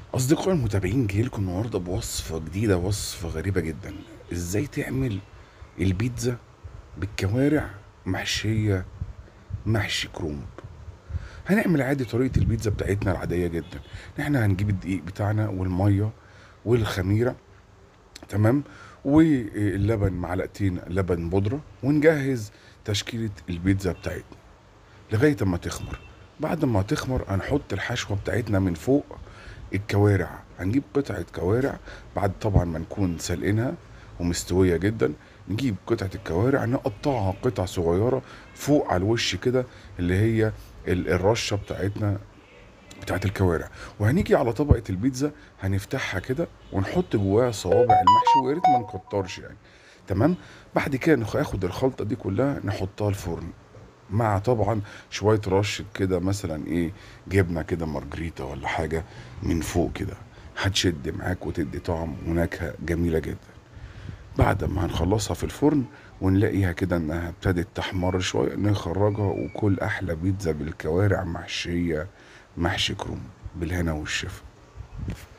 أصدقائي المتابعين جاي لكم النهارده بوصفة جديدة وصفة غريبة جدا ازاي تعمل البيتزا بالكوارع محشية محشي كرومب هنعمل عادي طريقة البيتزا بتاعتنا العادية جدا احنا هنجيب الدقيق بتاعنا والمية والخميرة تمام واللبن معلقتين لبن بودرة ونجهز تشكيلة البيتزا بتاعتنا لغاية ما تخمر بعد ما تخمر هنحط الحشوة بتاعتنا من فوق الكوارع هنجيب قطعة كوارع بعد طبعا ما نكون سلقينها ومستوية جدا نجيب قطعة الكوارع نقطعها قطع صغيرة فوق على الوش كده اللي هي ال- الرشة بتاعتنا بتاعت الكوارع وهنيجي على طبقة البيتزا هنفتحها كده ونحط جواها صوابع المحشي ويا ريت ما نكترش يعني تمام بعد كده ناخد الخلطة دي كلها نحطها الفرن مع طبعا شوية رش كده مثلا ايه جبنة كده مارجريتا ولا حاجة من فوق كده هتشد معاك وتدي طعم ونكهة جميلة جدا بعد ما هنخلصها في الفرن ونلاقيها كده انها ابتدت تحمر شوية نخرجها وكل احلى بيتزا بالكوارع محشية محشي كروم بالهنا والشفا